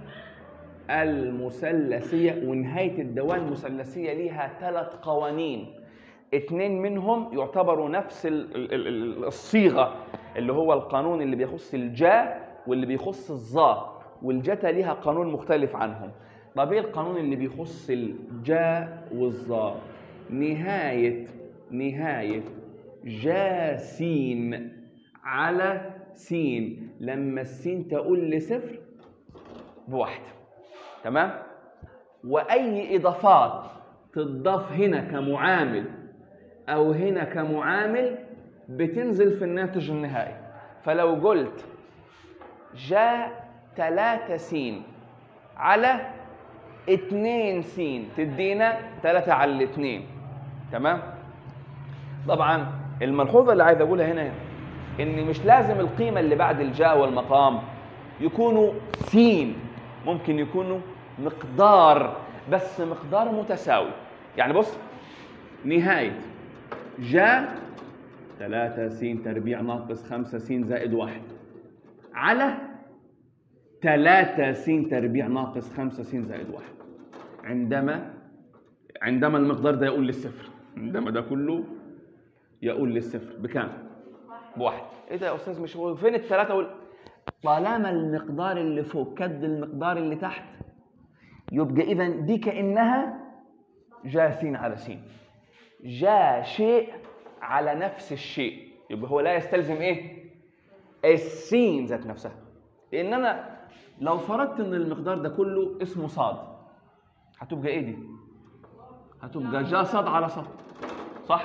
المثلثية ونهاية الدوال المثلثية ليها ثلاث قوانين اثنين منهم يعتبروا نفس ال- ال- ال- الصيغة اللي هو القانون اللي بيخص الجاء واللي بيخص الظا والجتا ليها قانون مختلف عنهم طب ايه القانون اللي بيخص الجاء والظا نهاية نهاية جا سين على سين لما السين تقول لصفر بواحد تمام واي اضافات تضاف هنا كمعامل او هنا كمعامل بتنزل في الناتج النهائي فلو قلت جاء ثلاثة سين على اتنين سين تدينا ثلاثة على الاثنين تمام طبعا الملحوظة اللي عايز اقولها هنا ان مش لازم القيمة اللي بعد الجاء والمقام يكونوا سين ممكن يكونوا مقدار بس مقدار متساوي يعني بص نهاية جاء ثلاثة س تربيع ناقص خمسة س زائد واحد على ثلاثة س تربيع ناقص خمسة س زائد واحد عندما عندما المقدار ده يقول للصفر عندما ده كله يقول للصفر بكام؟ بواحد ايه ده يا استاذ مش هو فين الثلاثة وال... طالما المقدار اللي فوق كد المقدار اللي تحت يبقى اذا دي كانها جا س على س جاء شيء على نفس الشيء يبقى هو لا يستلزم ايه السين ذات نفسها لان انا لو فرضت ان المقدار ده كله اسمه صاد هتبقى ايه دي هتبقى جا صاد على صاد صح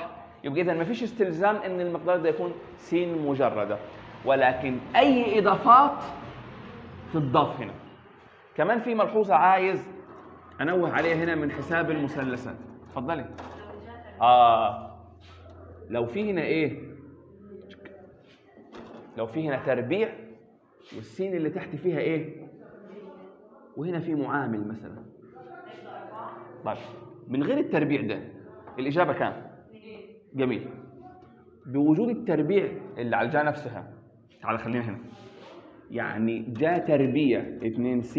يبقى اذا ما فيش استلزام ان المقدار ده يكون س مجرده ولكن اي اضافات تضاف هنا كمان في ملحوظه عايز انوه عليها هنا من حساب المثلثات اتفضلي اه لو في هنا ايه لو في هنا تربيع والسين اللي تحت فيها ايه وهنا في معامل مثلا طيب من غير التربيع ده الاجابه كام جميل بوجود التربيع اللي على الجا نفسها تعال خلينا هنا يعني جا تربيع 2 س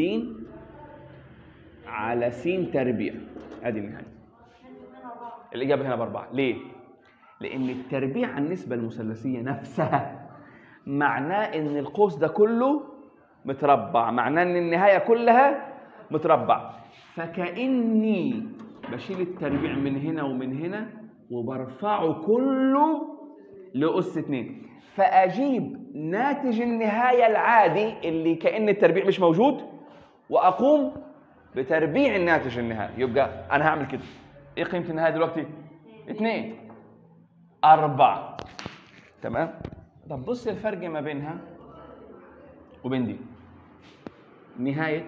على س تربيع ادي النهايه الاجابه هنا باربعه ليه لان التربيع النسبه المثلثيه نفسها معناه ان القوس ده كله متربع معناه ان النهايه كلها متربع فكاني بشيل التربيع من هنا ومن هنا وبرفعه كله لأس اتنين فأجيب ناتج النهاية العادي اللي كأن التربيع مش موجود وأقوم بتربيع الناتج النهائي يبقى أنا هعمل كده إيه قيمة النهاية دلوقتي؟ اثنين أربعة تمام؟ طب بص الفرق ما بينها وبين دي نهاية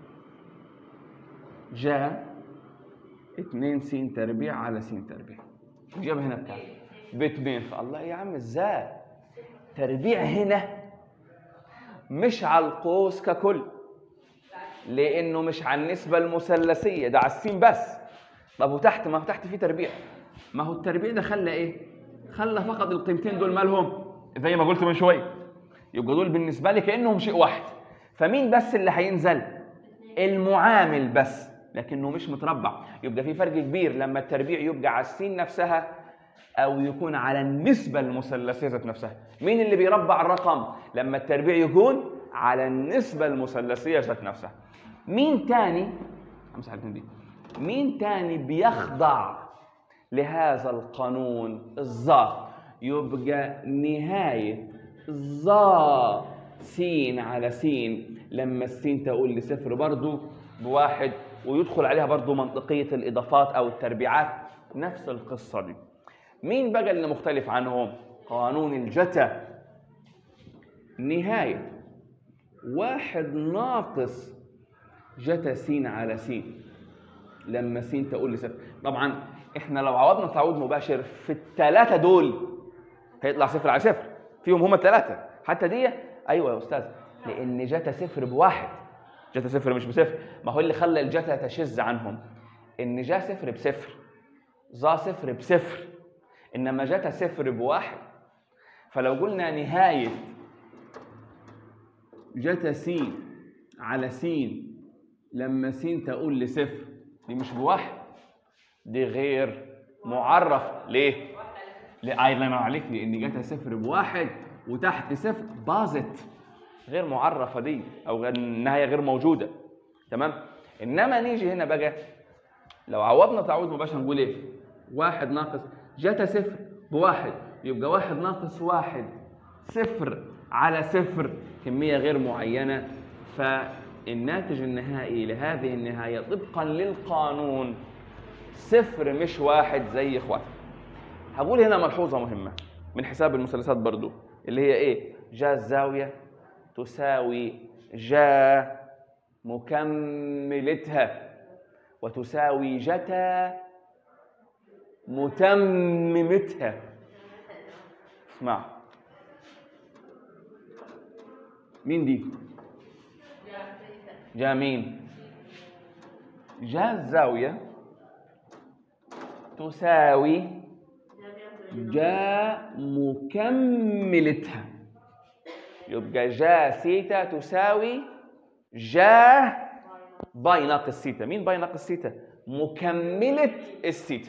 جاء 2 س تربيع على س تربيع الإجابة هنا بكام؟ باثنين فالله يا عم ازاي؟ تربيع هنا مش على القوس ككل لأنه مش على النسبة المثلثية ده على السين بس طب وتحت ما هو تحت في تربيع ما هو التربيع ده خلى ايه؟ خلى فقط القيمتين دول مالهم؟ زي ما قلت من شوية يبقى دول بالنسبة لي كأنهم شيء واحد فمين بس اللي هينزل؟ المعامل بس لكنه مش متربع يبقى في فرق كبير لما التربيع يبقى على السين نفسها او يكون على النسبه المثلثيه ذات نفسها مين اللي بيربع الرقم لما التربيع يكون على النسبه المثلثيه ذات نفسها مين تاني امسح الاثنين دي مين تاني بيخضع لهذا القانون الظا يبقى نهايه ظا سين على سين لما السين تقول لصفر برضو بواحد ويدخل عليها برضو منطقية الإضافات أو التربيعات نفس القصة دي مين بقى اللي مختلف عنهم قانون الجتا نهاية واحد ناقص جتا س على س لما س تقول لصفر طبعا احنا لو عوضنا تعويض مباشر في الثلاثة دول هيطلع صفر على صفر فيهم هما الثلاثة حتى دي ايوه يا استاذ لان جتا صفر بواحد جتا صفر مش بصفر ما هو اللي خلى الجتا تشذ عنهم ان جا صفر بصفر ظا صفر بصفر انما جتا صفر بواحد فلو قلنا نهاية جتا س على س لما س تقول لصفر دي مش بواحد دي غير معرف ليه؟ ليه الله ينور عليك لان جتا صفر بواحد وتحت صفر باظت غير معرفه دي او غير- النهايه غير موجوده تمام انما نيجي هنا بقى لو عوضنا تعويض مباشر نقول ايه واحد ناقص جتا صفر بواحد يبقى واحد ناقص واحد صفر على صفر كميه غير معينه فالناتج النهائي لهذه النهايه طبقا للقانون صفر مش واحد زي اخواتي هقول هنا ملحوظه مهمه من حساب المثلثات برضو اللي هي ايه جا الزاويه تساوي جا مكملتها وتساوي جتا متممتها اسمع مين دي جا مين جا الزاوية تساوي جا مكملتها يبقى جا سيتا تساوي جا باي ناقص سيتا مين باي ناقص سيتا مكملة السيتا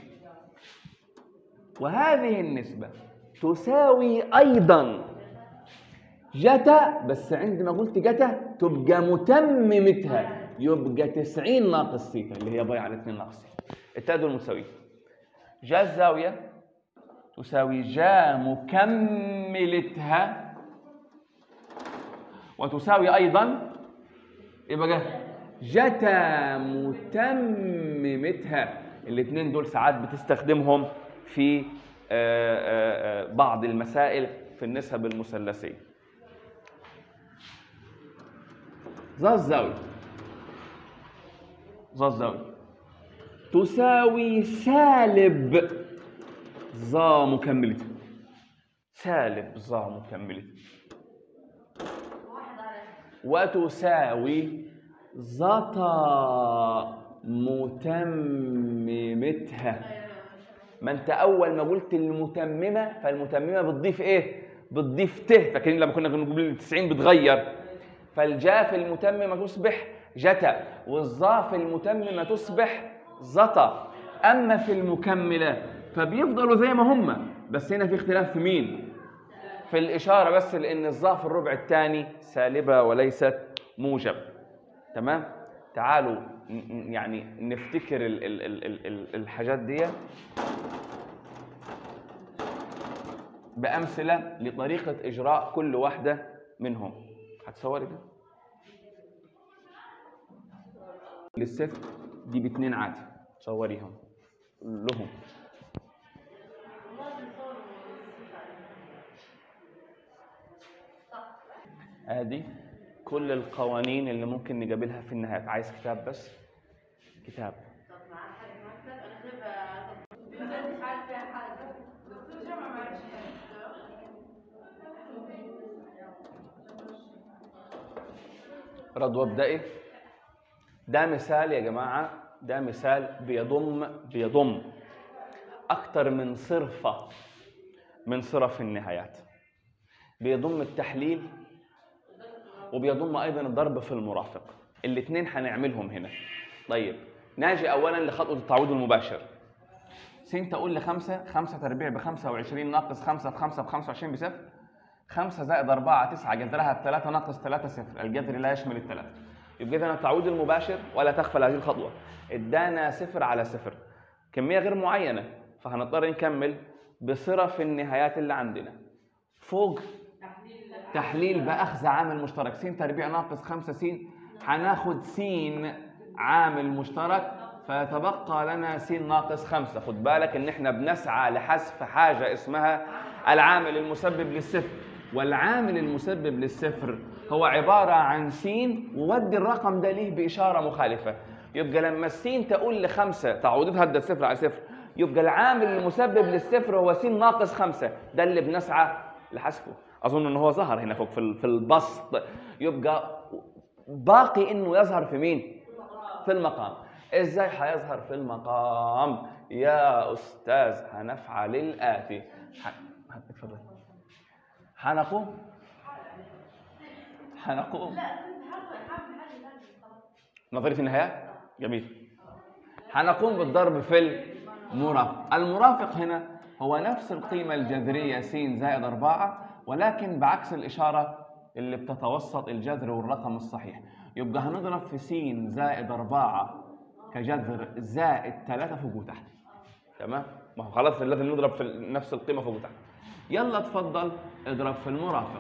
وهذه النسبة تساوي أيضا جتا بس عندما قلت جتا تبقى متممتها يبقى 90 ناقص سيتا اللي هي باي على 2 ناقص سيتا التاء دول متساويين جا الزاوية تساوي جا مكملتها وتساوي أيضا إيه بقى؟ جتا متممتها الاثنين دول ساعات بتستخدمهم في آه، آه، بعض المسائل في النسب المثلثيه ذا الزاويه ذا الزاويه تساوي سالب ذا مكملة سالب ذا مكملة واحد على وتساوي زتا متممتها ما انت اول ما قلت المتممه فالمتممه بتضيف ايه بتضيف ت فاكرين لما كنا بنقول ال 90 بتغير فالجاف المتممه تصبح جتا والظاف المتممه تصبح زتا اما في المكمله فبيفضلوا زي ما هم بس هنا في اختلاف في مين في الاشاره بس لان الظاف الربع الثاني سالبه وليست موجب تمام تعالوا ن- ن- يعني نفتكر ال ال ال ال ال الحاجات دي بأمثلة لطريقة إجراء كل واحدة منهم هتصوري ده للصفر دي باتنين عادي صوريهم لهم ادي كل القوانين اللي ممكن نقابلها في النهاية عايز كتاب بس كتاب طب معاه حاجه مكتب انا كده مش عارف فيها حاجه دكتور جمع ما عرفش رد وابدئي ده مثال يا جماعة ده مثال بيضم بيضم أكتر من صرفة من صرف النهايات بيضم التحليل وبيضم أيضا الضرب في المرافق الاثنين هنعملهم هنا طيب ناجي أولا لخطوة التعويض المباشر سين تقول لي خمسة خمسة تربيع ب 25 ناقص خمسة في خمسة ب 25 بصفر خمسة زائد أربعة تسعة جذرها بثلاثة ناقص ثلاثة صفر الجذر لا يشمل الثلاثة يبقى إذا التعويض المباشر ولا تغفل هذه الخطوة ادانا صفر على صفر كمية غير معينة فهنضطر نكمل بصرف النهايات اللي عندنا فوق تحليل بأخذ عامل مشترك س تربيع ناقص 5 س هناخد س عامل مشترك فيتبقى لنا س ناقص 5 خد بالك ان احنا بنسعى لحذف حاجة اسمها العامل المسبب للصفر والعامل المسبب للصفر هو عبارة عن س وودي الرقم ده ليه بإشارة مخالفة يبقى لما السين تقول لخمسة تعويضها ده صفر على صفر يبقى العامل المسبب للصفر هو س ناقص خمسة ده اللي بنسعى لحذفه اظن ان هو ظهر هنا فوق في ال- في البسط يبقى باقي انه يظهر في مين في المقام ازاي هيظهر في المقام يا استاذ هنفعل الاتي ح... ح- اتفضل هنقوم هنقوم نظريه النهايه جميل هنقوم بالضرب في المرافق المرافق هنا هو نفس القيمة الجذرية س زائد أربعة ولكن بعكس الإشارة اللي بتتوسط الجذر والرقم الصحيح يبقى هنضرب في س زائد أربعة كجذر زائد ثلاثة فوق وتحت تمام ما هو خلاص لازم نضرب في نفس القيمة فوق وتحت يلا اتفضل اضرب في المرافق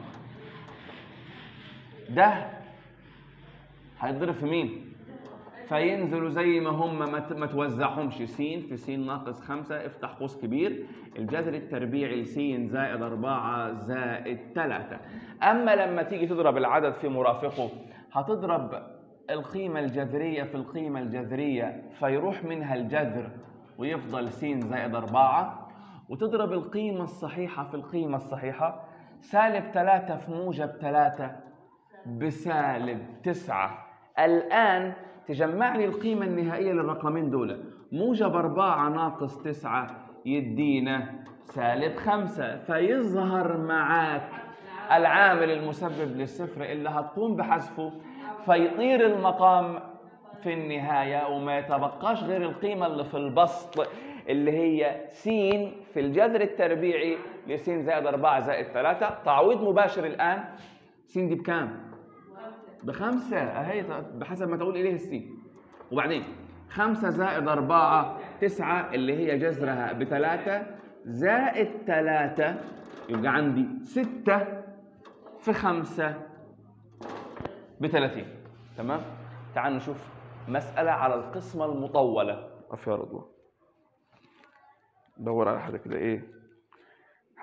ده هيتضرب في مين؟ فينزلوا زي ما هم ما ت- ما توزعهمش س في س ناقص خمسة افتح قوس كبير الجذر التربيعي لس زائد أربعة زائد ثلاثة أما لما تيجي تضرب العدد في مرافقه هتضرب القيمة الجذرية في القيمة الجذرية فيروح منها الجذر ويفضل س زائد أربعة وتضرب القيمة الصحيحة في القيمة الصحيحة سالب ثلاثة في موجب ثلاثة بسالب تسعة الآن تجمع لي القيمة النهائية للرقمين دول موجب أربعة ناقص تسعة يدينا سالب خمسة فيظهر معاك العامل المسبب للصفر اللي هتقوم بحذفه فيطير المقام في النهاية وما يتبقاش غير القيمة اللي في البسط اللي هي س في الجذر التربيعي لس زائد 4 زائد 3 تعويض مباشر الآن س دي بكام؟ بخمسة أهي بحسب ما تقول إليه السين وبعدين خمسة زائد أربعة تسعة اللي هي جذرها بثلاثة زائد ثلاثة يبقى عندي ستة في خمسة بثلاثين تمام؟ تعال نشوف مسألة على القسمة المطولة قف يا رضوى دور على حاجة كده إيه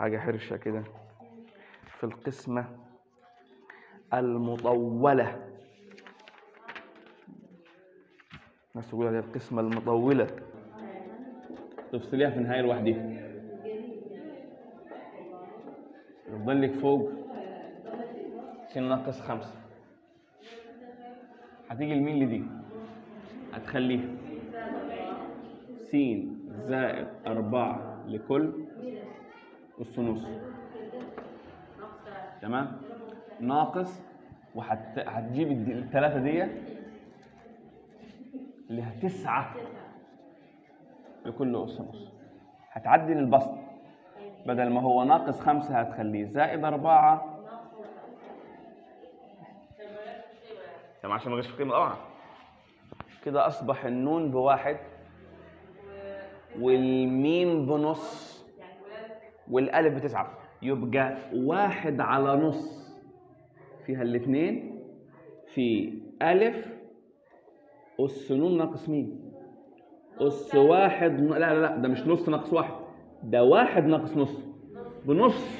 حاجة حرشة كده في القسمة المطولة الناس تقول عليها القسمة المطولة تفصليها في النهاية لوحدها يفضل لك فوق سين ناقص خمسة هتيجي لمين لدي هتخليها س زائد أربعة لكل أس نص تمام ناقص وهت... هتجيب الد- التلاتة دي اللي هي تسعة لكل أس نص هتعدل البسط بدل ما هو ناقص خمسة هتخليه زائد أربعة تمام عشان ما غش في قيمة طبعا كده أصبح النون بواحد والميم بنص والألف بتسعة يبقى واحد على نص فيها الاثنين في ألف أس نون ناقص ميم أس واحد ن- لا لا لا ده مش نص ناقص واحد ده واحد ناقص نص بنص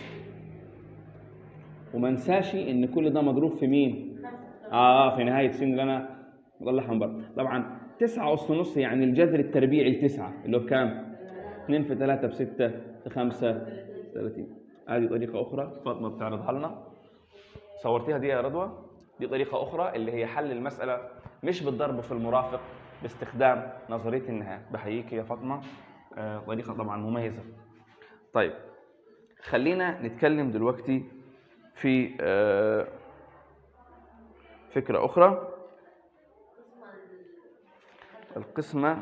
وما انساش ان كل ده مضروب في مين؟ اه في نهايه سن اللي انا مطلعها من بره طبعا تسعة أس نص يعني الجذر التربيعي لتسعة اللي هو بكام؟ 2 في 3 ب 6 في 5 30 هذه طريقة أخرى فاطمة بتعرضها لنا صورتيها دي يا رضوى دي طريقة أخرى اللي هي حل المسألة مش بالضرب في المرافق باستخدام نظرية النهاية بحييك يا فاطمة آه، طريقة طبعا مميزة طيب خلينا نتكلم دلوقتي في آه، فكرة أخرى القسمة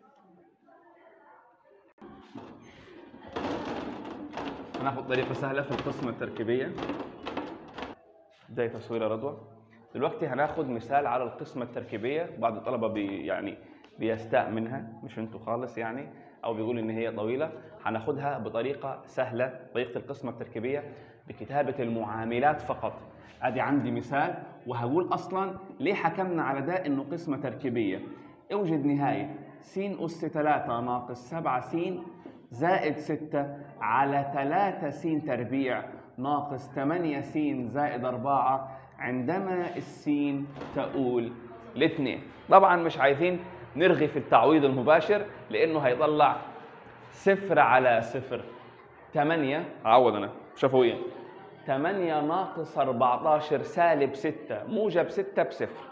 هناخد طريقة سهلة في القسمة التركيبية بداية تصوير يا رضوى دلوقتي هناخد مثال على القسمة التركيبية بعض الطلبة بي يعني بيستاء منها مش انتوا خالص يعني او بيقول ان هي طويلة هناخدها بطريقة سهلة طريقة القسمة التركيبية بكتابة المعاملات فقط ادي عندي مثال وهقول اصلا ليه حكمنا على ده انه قسمة تركيبية اوجد نهاية س أس 3 ناقص 7 س زائد 6 على 3 س تربيع ناقص 8 س زائد 4 عندما السين تؤول لاثنين طبعا مش عايزين نرغي في التعويض المباشر لانه هيطلع صفر على صفر 8 اعوض انا شفويا 8 ناقص 14 سالب 6 موجب 6 بصفر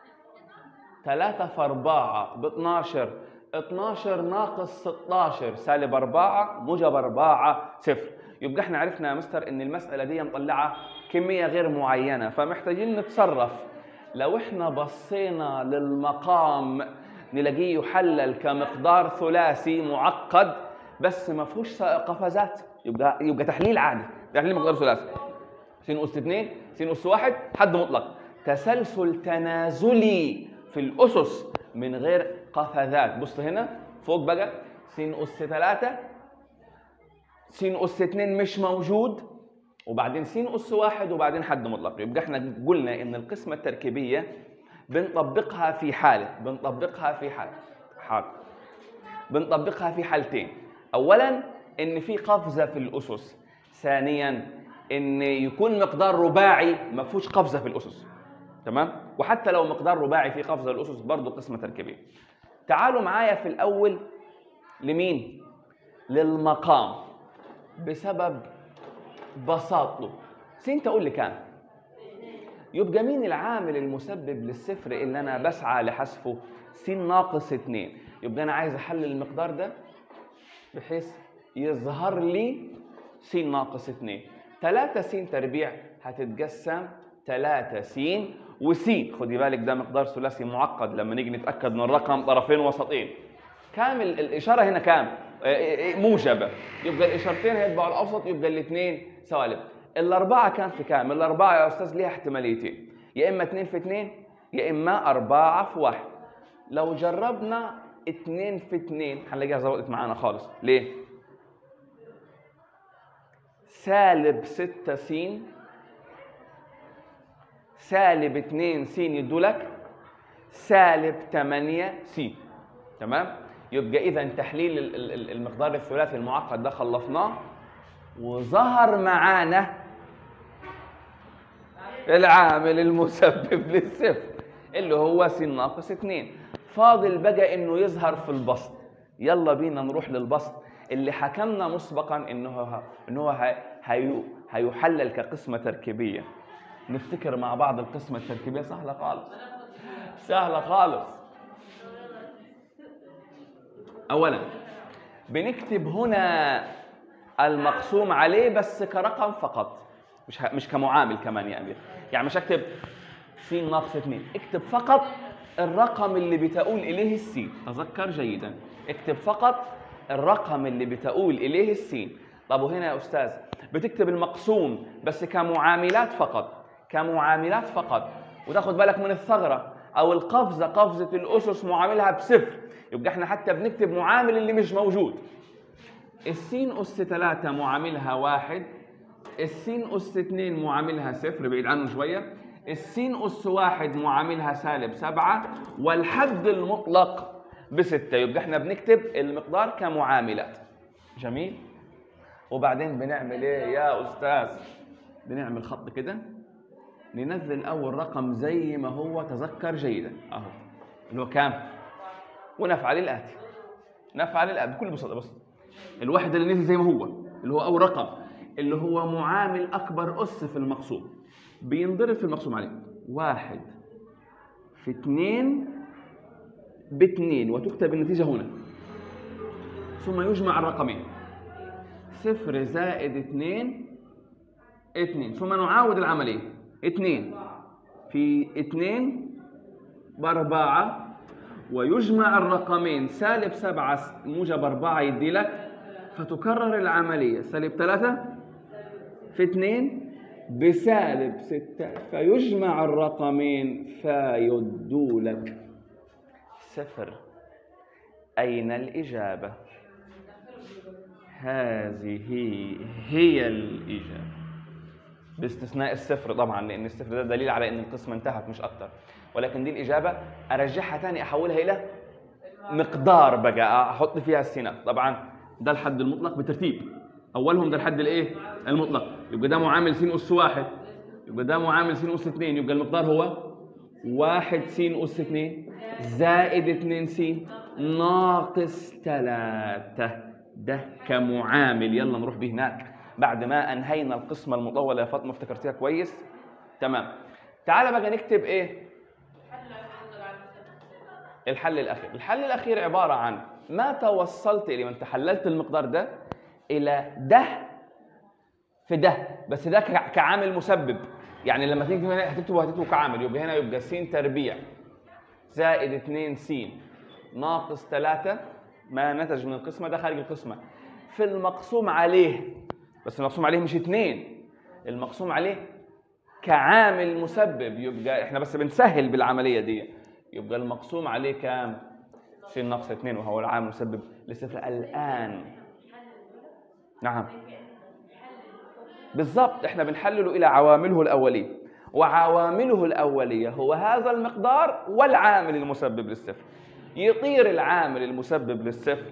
3 في 4 ب 12 12 ناقص 16 سالب 4 موجب 4 صفر يبقى احنا عرفنا يا مستر ان المساله دي مطلعه كميه غير معينه فمحتاجين نتصرف لو احنا بصينا للمقام نلاقيه يحلل كمقدار ثلاثي معقد بس ما فيهوش قفزات يبقى يبقى تحليل عادي تحليل مقدار ثلاثي س أس 2 س أس 1 حد مطلق تسلسل تنازلي في الأسس من غير قفزات بص هنا فوق بقى س أس 3 س أس 2 مش موجود وبعدين س أس 1 وبعدين حد مطلق يبقى احنا قلنا إن القسمة التركيبية بنطبقها في حالة بنطبقها في حالة حال بنطبقها في حالتين أولا إن في قفزة في الأسس ثانيا ان يكون مقدار رباعي ما فيهوش قفزه في الاسس تمام وحتى لو مقدار رباعي فيه قفزه الاسس برضه قسمه تركيبيه تعالوا معايا في الاول لمين للمقام بسبب بساطته سين تقول لي كام يبقى مين العامل المسبب للصفر اللي انا بسعى لحذفه س ناقص 2 يبقى انا عايز احلل المقدار ده بحيث يظهر لي س ناقص 2 3 س تربيع هتتقسم 3 س وس خدي بالك ده مقدار ثلاثي معقد لما نيجي نتاكد من الرقم طرفين وسطين كامل الاشاره هنا كام إيه إيه إيه موجبه يبقى الاشارتين هيتبعوا الاوسط يبقى الاثنين سوالب الاربعه كام في كام الاربعه يا استاذ ليها احتماليتين يا اما 2 في 2 يا اما 4 في 1 لو جربنا 2 في 2 هنلاقيها ظبطت معانا خالص ليه سالب 6 س سالب 2 س يدولك سالب 8 س تمام يبقى اذا تحليل ال- ال- ال- المقدار الثلاثي المعقد ده خلصناه وظهر معانا العامل المسبب للصفر اللي هو س ناقص 2 فاضل بقى انه يظهر في البسط يلا بينا نروح للبسط اللي حكمنا مسبقا انه ه- انه هو ه- هي- هيحلل كقسمه تركيبيه نفتكر مع بعض القسمه التركيبيه سهله خالص سهله خالص اولا بنكتب هنا المقسوم عليه بس كرقم فقط مش ه- مش كمعامل كمان يا امير يعني مش اكتب س ناقص 2 اكتب فقط الرقم اللي بتؤول اليه السين تذكر جيدا اكتب فقط الرقم اللي بتؤول اليه السين طب وهنا يا استاذ بتكتب المقسوم بس كمعاملات فقط كمعاملات فقط وتاخد بالك من الثغره او القفزه قفزه الاسس معاملها بصفر يبقى احنا حتى بنكتب معامل اللي مش موجود السين أس 3 معاملها واحد السين أس 2 معاملها صفر بعيد عنه شوية السين أس واحد معاملها سالب سبعة والحد المطلق بستة يبقى احنا بنكتب المقدار كمعاملات جميل وبعدين بنعمل ايه يا أستاذ بنعمل خط كده ننزل أول رقم زي ما هو تذكر جيدا أهو اللي هو كام ونفعل الآتي نفعل الآتي بكل بساطة بس الواحد اللي نزل زي ما هو اللي هو اول رقم اللي هو معامل اكبر اس في المقسوم بينضرب في المقسوم عليه واحد في اثنين باثنين وتكتب النتيجة هنا ثم يجمع الرقمين صفر زائد اثنين اثنين ثم نعاود العملية اثنين في اثنين بأربعة ويجمع الرقمين سالب سبعة موجب أربعة يدي لك فتكرر العملية سالب ثلاثة في اثنين بسالب ستة فيجمع الرقمين فيدوا لك صفر أين الإجابة؟ هذه هي الإجابة باستثناء الصفر طبعا لأن الصفر ده دليل على أن القسمة انتهت مش أكتر ولكن دي الإجابة أرجعها تاني أحولها إلى مقدار بقى أحط فيها السينات طبعا ده الحد المطلق بترتيب أولهم ده الحد الإيه؟ المطلق يبقى ده معامل س أس واحد يبقى ده معامل س أس اثنين يبقى المقدار هو واحد س أس اثنين زائد اثنين س ناقص ثلاثة ده كمعامل يلا نروح به هناك بعد ما أنهينا القسمة المطولة يا فاطمة افتكرتيها كويس تمام تعال بقى نكتب إيه الحل الأخير الحل الأخير عبارة عن ما توصلت إليه ما أنت حللت المقدار ده إلى ده في ده بس ده كع- كعامل مسبب يعني لما تيجي هنا هتكتبه هتكتبه كعامل يبقى هنا يبقى س تربيع زائد 2 س ناقص 3 ما نتج من القسمة ده خارج القسمة في المقسوم عليه بس المقسوم عليه مش 2 المقسوم عليه كعامل مسبب يبقى احنا بس بنسهل بالعملية دي يبقى المقسوم عليه كام؟ س ناقص 2 وهو العامل المسبب للصفر الآن نعم بالضبط احنا بنحلله الى عوامله الاوليه وعوامله الاوليه هو هذا المقدار والعامل المسبب للصفر يطير العامل المسبب للصفر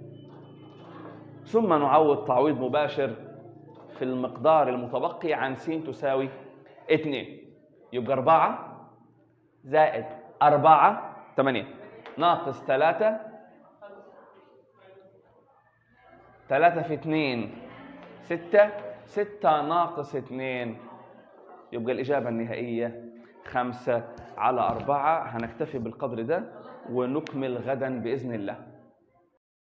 ثم نعوض تعويض مباشر في المقدار المتبقي عن س تساوي 2 يبقى 4 زائد 4 8 ناقص 3 3 في 2 ستة ستة ناقص اثنين يبقى الإجابة النهائية خمسة على أربعة هنكتفي بالقدر ده ونكمل غدا بإذن الله